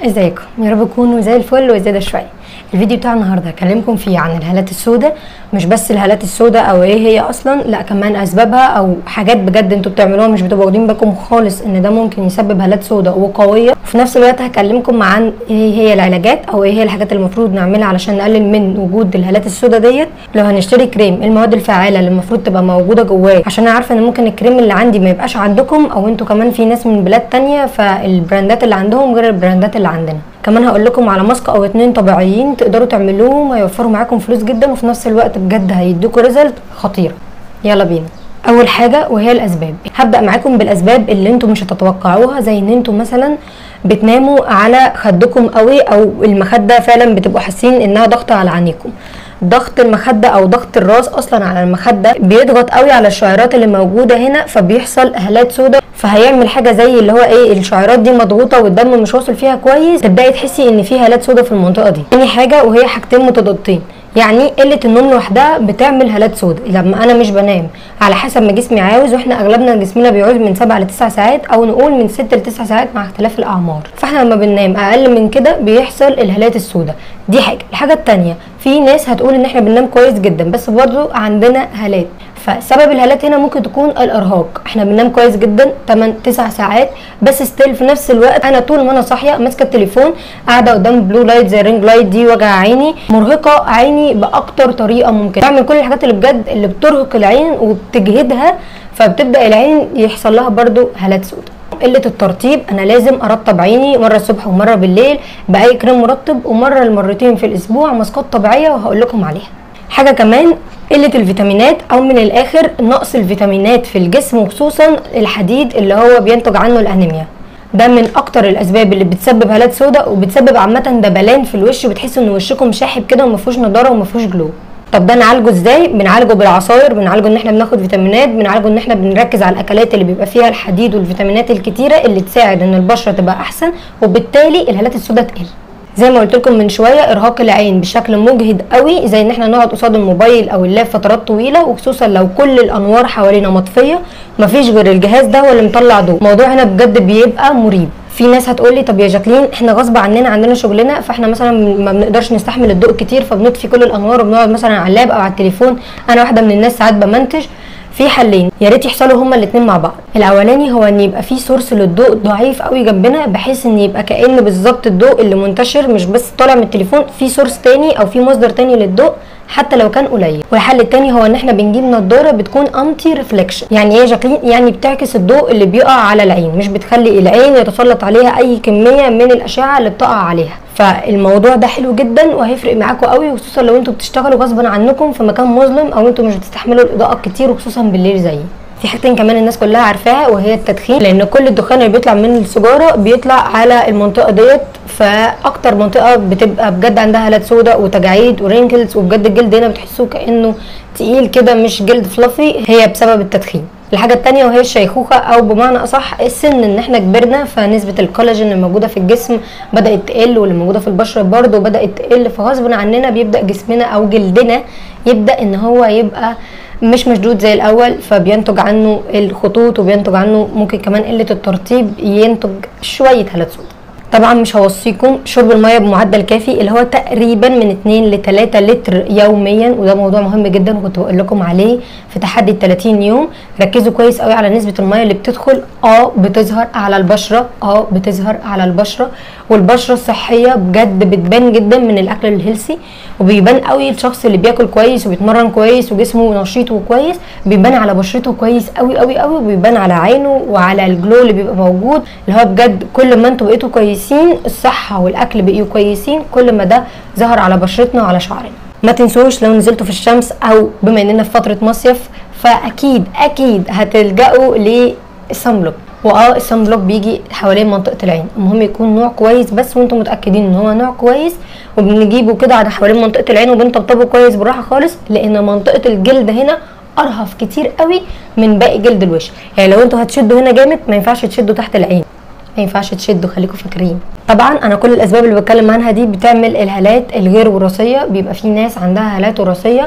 ازيكم يا رب تكونوا زي الفل وزيادة شوية الفيديو بتاع النهارده هكلمكم فيه عن الهالات السوداء مش بس الهالات السوداء او ايه هي اصلا لا كمان اسبابها او حاجات بجد انتوا بتعملوها مش بتبقوا واخدين بالكم خالص ان ده ممكن يسبب هالات سوداء وقويه وفي نفس الوقت هكلمكم عن ايه هي العلاجات او ايه هي الحاجات اللي المفروض نعملها علشان نقلل من وجود الهالات السوداء ديت لو هنشتري كريم إيه المواد الفعاله اللي المفروض تبقى موجوده جواه عشان انا عارفه ان ممكن الكريم اللي عندي ما يبقاش عندكم او انتوا كمان في ناس من بلاد تانية فالبراندات اللي عندهم غير البراندات اللي عندنا كمان هقول لكم على ماسك او اتنين طبيعيين تقدروا تعملوهم هيوفروا معاكم فلوس جدا وفي نفس الوقت بجد هيدوكوا ريزلت خطيره يلا بينا اول حاجه وهي الاسباب هبدا معاكم بالاسباب اللي انتم مش هتتوقعوها زي ان انتم مثلا بتناموا على خدكم قوي او المخده فعلا بتبقوا حاسين انها ضغط على عينيكم ضغط المخده او ضغط الراس اصلا على المخده بيضغط قوي على الشعيرات اللي موجوده هنا فبيحصل هالات سوداء فهيعمل حاجه زي اللي هو ايه الشعيرات دي مضغوطه والدم مش واصل فيها كويس تبداي تحسي ان في هالات سوداء في المنطقه دي تاني حاجه وهي حاجتين متضادتين يعني قله النوم لوحدها بتعمل هالات سوداء لما انا مش بنام على حسب ما جسمي عاوز واحنا اغلبنا جسمنا بيعوز من 7 ل 9 ساعات او نقول من 6 ل 9 ساعات مع اختلاف الاعمار فاحنا لما بننام اقل من كده بيحصل الهالات السوداء دي حاجه الحاجه الثانيه في ناس هتقول ان احنا بننام كويس جدا بس برضه عندنا هالات فسبب الهالات هنا ممكن تكون الارهاق احنا بننام كويس جدا 8 9 ساعات بس ستيل في نفس الوقت انا طول ما انا صاحيه ماسكه التليفون قاعده قدام بلو لايت زي الرينج لايت دي وجع عيني مرهقه عيني باكتر طريقه ممكن بعمل كل الحاجات اللي بجد اللي بترهق العين وبتجهدها فبتبدا العين يحصل لها برده هالات سوداء قله الترطيب انا لازم ارطب عيني مره الصبح ومره بالليل باي كريم مرطب ومره لمرتين في الاسبوع ماسكات طبيعيه وهقول لكم عليها حاجه كمان قله الفيتامينات او من الاخر نقص الفيتامينات في الجسم وخصوصا الحديد اللي هو بينتج عنه الانيميا ده من اكتر الاسباب اللي بتسبب هالات سوداء وبتسبب عامه دبلان في الوش وبتحس ان وشكم شاحب كده وما فيهوش نضاره وما فيهوش جلو طب ده نعالجه ازاي بنعالجه بالعصاير بنعالجه ان احنا بناخد فيتامينات بنعالجه ان احنا بنركز على الاكلات اللي بيبقى فيها الحديد والفيتامينات الكتيره اللي تساعد ان البشره تبقى احسن وبالتالي الهالات السوداء تقل زي ما قلت لكم من شويه ارهاق العين بشكل مجهد قوي زي ان احنا نقعد قصاد الموبايل او اللاب فترات طويله وخصوصا لو كل الانوار حوالينا مطفيه مفيش غير الجهاز ده هو اللي مطلع ضوء الموضوع هنا بجد بيبقى مريب في ناس هتقول لي طب يا جاكلين احنا غصب عننا عندنا شغلنا فاحنا مثلا ما بنقدرش نستحمل الضوء كتير فبنطفي كل الانوار وبنقعد مثلا على اللاب او على التليفون انا واحده من الناس ساعات بمنتج في حلين يا ريت يحصلوا هما الاثنين مع بعض الاولاني هو ان يبقى في سورس للضوء ضعيف قوي جنبنا بحيث ان يبقى كان بالظبط الضوء اللي منتشر مش بس طالع من التليفون في سورس تاني او في مصدر تاني للضوء حتى لو كان قليل والحل التاني هو ان احنا بنجيب نضاره بتكون انتي ريفليكشن يعني ايه جاكلين يعني بتعكس الضوء اللي بيقع على العين مش بتخلي العين يتسلط عليها اي كميه من الاشعه اللي بتقع عليها فالموضوع ده حلو جدا وهيفرق معاكم قوي وخصوصا لو انتوا بتشتغلوا غصبا عنكم في مكان مظلم او انتوا مش بتستحملوا الاضاءه كتير وخصوصا بالليل زيي في حاجتين كمان الناس كلها عارفاها وهي التدخين لان كل الدخان اللي بيطلع من السيجاره بيطلع على المنطقه ديت فاكتر منطقه بتبقى بجد عندها هالات سوداء وتجاعيد ورينكلز وبجد الجلد هنا بتحسوه كانه تقيل كده مش جلد فلافي هي بسبب التدخين الحاجه التانية وهي الشيخوخه او بمعنى اصح السن ان احنا كبرنا فنسبه الكولاجين الموجوده في الجسم بدات تقل واللي موجوده في البشره برده بدات تقل فغصب عننا بيبدا جسمنا او جلدنا يبدا ان هو يبقى مش مشدود زي الاول فبينتج عنه الخطوط وبينتج عنه ممكن كمان قله الترطيب ينتج شويه هالات سوداء طبعا مش هوصيكم شرب الميه بمعدل كافي اللي هو تقريبا من 2 ل 3 لتر يوميا وده موضوع مهم جدا وكنت بقول لكم عليه في تحدي ال 30 يوم ركزوا كويس قوي على نسبه الميه اللي بتدخل اه بتظهر على البشره اه بتظهر على البشره والبشره الصحيه بجد بتبان جدا من الاكل الهيلسي وبيبان قوي الشخص اللي بياكل كويس وبيتمرن كويس وجسمه نشيط وكويس بيبان على بشرته كويس قوي قوي قوي وبيبان على عينه وعلى الجلو اللي بيبقى موجود اللي هو بجد كل ما انتوا بقيتوا كويسين الصحه والاكل بقيوا كويسين كل ما ده ظهر على بشرتنا وعلى شعرنا ما تنسوش لو نزلتوا في الشمس او بما اننا في فتره مصيف فاكيد اكيد هتلجأوا للصن بلوك واه الصن بلوك بيجي حوالين منطقه العين المهم يكون نوع كويس بس وانتم متاكدين ان هو نوع كويس وبنجيبه كده على حوالين منطقه العين وبنطبطبه كويس بالراحه خالص لان منطقه الجلد هنا ارهف كتير قوي من باقي جلد الوش يعني لو انتوا هتشدوا هنا جامد ما ينفعش تشدوا تحت العين ما ينفعش تشدوا خليكم فاكرين طبعا انا كل الاسباب اللي بتكلم عنها دي بتعمل الهالات الغير وراثيه بيبقى في ناس عندها هالات وراثيه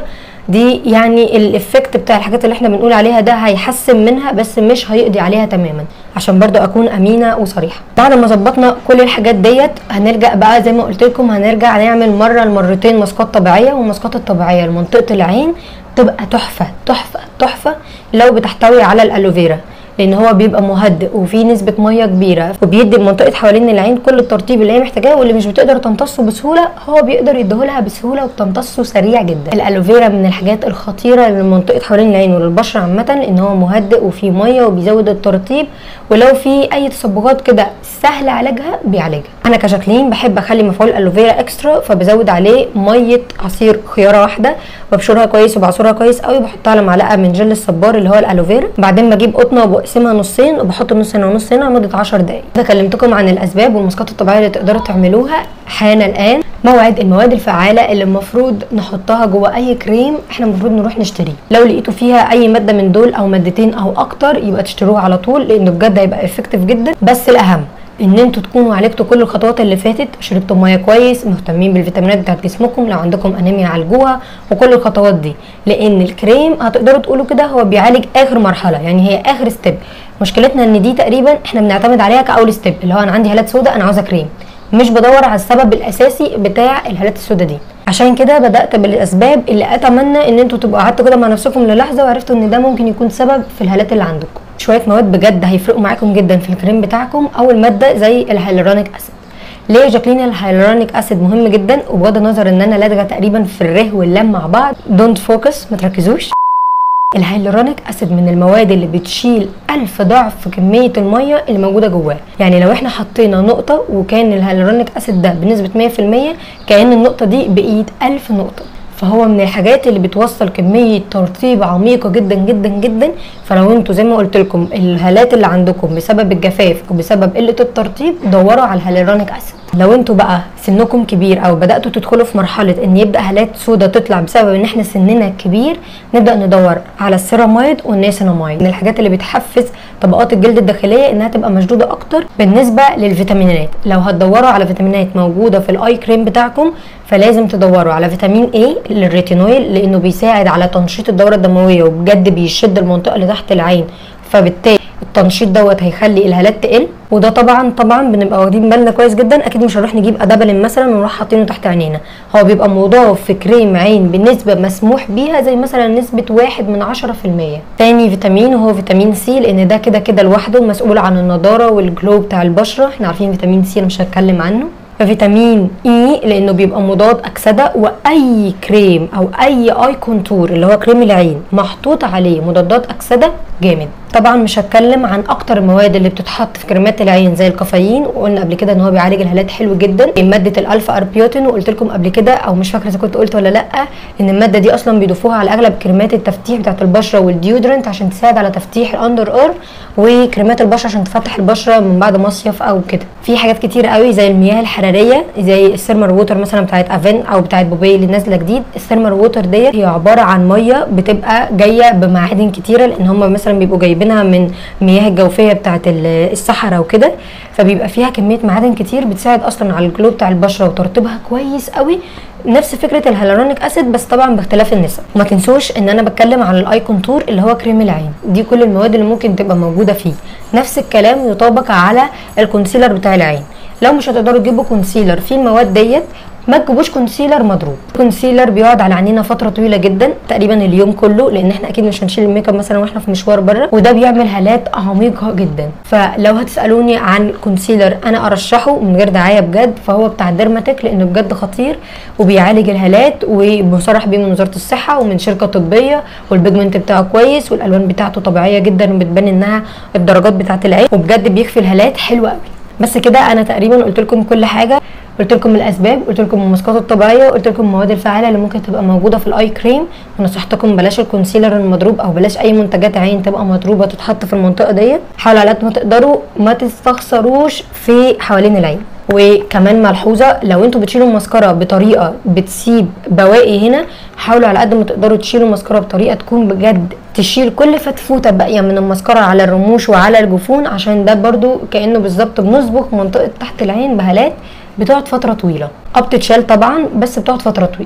دي يعني الافكت بتاع الحاجات اللي احنا بنقول عليها ده هيحسن منها بس مش هيقضي عليها تماما عشان برضو اكون امينه وصريحه بعد ما ظبطنا كل الحاجات ديت هنرجع بقى زي ما قلت لكم هنرجع نعمل مره لمرتين ماسكات طبيعيه والماسكات الطبيعيه لمنطقه العين تبقى تحفه تحفه تحفه لو بتحتوي على الالوفيرا لان هو بيبقى مهدئ وفيه نسبه ميه كبيره وبيدي المنطقه حوالين العين كل الترطيب اللي هي محتاجاه واللي مش بتقدر تمتصه بسهوله هو بيقدر يديهولها بسهوله وبتمتصه سريع جدا الالوفيرا من الحاجات الخطيره لمنطقه حوالين العين وللبشره عامه لان هو مهدئ وفيه ميه وبيزود الترطيب ولو في اي تصبغات كده سهل علاجها بيعالجها انا كجاكلين بحب اخلي مفعول الالوفيرا اكسترا فبزود عليه ميه عصير خياره واحده وابشرها كويس وبعصرها كويس قوي بحطها على معلقه من جل الصبار اللي هو الالوفيرا بعدين بجيب قطنه وبقسمها نصين وبحط نص هنا ونص هنا لمده 10 دقائق كده كلمتكم عن الاسباب والماسكات الطبيعيه اللي تقدروا تعملوها حان الان موعد المواد الفعاله اللي المفروض نحطها جوه اي كريم احنا المفروض نروح نشتريه لو لقيتوا فيها اي ماده من دول او مادتين او اكتر يبقى تشتروها على طول لانه بجد هيبقى افكتيف جدا بس الاهم ان انتوا تكونوا عالجتوا كل الخطوات اللي فاتت شربتوا ميه كويس مهتمين بالفيتامينات بتاعت جسمكم لو عندكم انيميا عالجوها وكل الخطوات دي لان الكريم هتقدروا تقولوا كده هو بيعالج اخر مرحله يعني هي اخر ستيب مشكلتنا ان دي تقريبا احنا بنعتمد عليها كاول ستيب اللي هو انا عندي هالات سوداء انا عاوزه كريم مش بدور على السبب الاساسي بتاع الهالات السوداء دي عشان كده بدات بالاسباب اللي اتمنى ان انتوا تبقوا قعدتوا كده مع نفسكم للحظه وعرفتوا ان ده ممكن يكون سبب في الهالات اللي عندكم شويه مواد بجد هيفرقوا معاكم جدا في الكريم بتاعكم اول ماده زي الهيالورونيك اسيد ليه جاكلين الهيالورونيك اسيد مهم جدا وبغض النظر ان انا لادغه تقريبا في الره واللام مع بعض دونت فوكس ما تركزوش الهيالورونيك اسيد من المواد اللي بتشيل ألف ضعف كمية المية اللي موجودة جواه يعني لو احنا حطينا نقطة وكان الهيالورونيك اسيد ده بنسبة 100% كأن النقطة دي بقيت ألف نقطة فهو من الحاجات اللي بتوصل كميه ترطيب عميقه جدا جدا جدا فلو انتوا زي ما قلت لكم الهالات اللي عندكم بسبب الجفاف وبسبب قله الترطيب دوروا على الهيالورونيك اسيد لو انتوا بقى سنكم كبير او بداتوا تدخلوا في مرحله ان يبدا هالات سودا تطلع بسبب ان احنا سننا كبير نبدا ندور على السيرامايد والنيسينامايد من الحاجات اللي بتحفز طبقات الجلد الداخليه انها تبقى مشدوده اكتر بالنسبه للفيتامينات لو هتدوروا على فيتامينات موجوده في الاي كريم بتاعكم فلازم تدوروا على فيتامين A للريتينويل لانه بيساعد على تنشيط الدوره الدمويه وبجد بيشد المنطقه اللي تحت العين فبالتالي التنشيط دوت هيخلي الهالات تقل وده طبعا طبعا بنبقى واخدين بالنا كويس جدا اكيد مش هنروح نجيب ادابلين مثلا ونروح حاطينه تحت عينينا هو بيبقى مضاف في كريم عين بنسبه مسموح بيها زي مثلا نسبه واحد من عشرة في المية تاني فيتامين وهو فيتامين سي لان ده كده كده لوحده مسؤول عن النضاره والجلو بتاع البشره احنا عارفين فيتامين سي انا مش هتكلم عنه فيتامين اي لانه بيبقى مضاد اكسده واي كريم او اي اي كونتور اللي هو كريم العين محطوط عليه مضادات اكسده جامد طبعا مش هتكلم عن اكتر المواد اللي بتتحط في كريمات العين زي الكافيين وقلنا قبل كده ان هو بيعالج الهالات حلو جدا ماده الالفا اربيوتين وقلت لكم قبل كده او مش فاكره اذا كنت قلت ولا لا ان الماده دي اصلا بيضيفوها على اغلب كريمات التفتيح بتاعت البشره والديودرنت عشان تساعد على تفتيح الاندر ار وكريمات البشره عشان تفتح البشره من بعد مصيف او كده في حاجات كتير قوي زي المياه الحراريه زي السيرمر ووتر مثلا بتاعت افين او بتاعت بوبي اللي نازله جديد السيرمر ووتر ديت هي عباره عن ميه بتبقى جايه بمعادن كتيره لان هم مثلا بيبقوا جايبينها من المياه الجوفيه بتاعت الصحراء وكده فبيبقى فيها كميه معادن كتير بتساعد اصلا على الجلو بتاع البشره وترطيبها كويس قوي نفس فكره الهيالورونيك اسيد بس طبعا باختلاف النسب وما تنسوش ان انا بتكلم عن الاي كونتور اللي هو كريم العين دي كل المواد اللي ممكن تبقى موجوده فيه نفس الكلام يطابق على الكونسيلر بتاع العين لو مش هتقدروا تجيبوا كونسيلر فيه المواد ديت ما تجيبوش كونسيلر مضروب كونسيلر بيقعد على عينينا فتره طويله جدا تقريبا اليوم كله لان احنا اكيد مش هنشيل الميك اب مثلا واحنا في مشوار بره وده بيعمل هالات عميقه جدا فلو هتسالوني عن كونسيلر انا ارشحه من غير دعايه بجد فهو بتاع ديرماتيك لانه بجد خطير وبيعالج الهالات ومصرح بيه من وزاره الصحه ومن شركه طبيه والبيجمنت بتاعه كويس والالوان بتاعته طبيعيه جدا وبتبان انها الدرجات بتاعه العين وبجد بيخفي الهالات حلوه قوي بس كده انا تقريبا قلت لكم كل حاجه قلت لكم الاسباب قلت لكم الماسكات الطبيعيه قلت لكم المواد الفعاله اللي ممكن تبقى موجوده في الاي كريم ونصحتكم بلاش الكونسيلر المضروب او بلاش اي منتجات عين تبقى مضروبه تتحط في المنطقه ديت حاولوا على قد ما تقدروا ما تستخسروش في حوالين العين وكمان ملحوظه لو انتوا بتشيلوا المسكره بطريقه بتسيب بواقي هنا حاولوا على قد ما تقدروا تشيلوا المسكره بطريقه تكون بجد تشيل كل فتفوته باقيه من المسكره على الرموش وعلى الجفون عشان ده برضو كانه بالظبط بنصبغ منطقه تحت العين بهالات بتقعد فتره طويله اه بتتشال طبعا بس بتقعد فتره طويله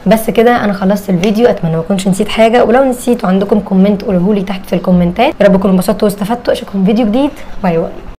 بس كده انا خلصت الفيديو اتمنى ما اكونش نسيت حاجه ولو نسيت وعندكم كومنت قولوه لي تحت في الكومنتات يا رب تكونوا انبسطتوا واستفدتوا اشوفكم في فيديو جديد باي باي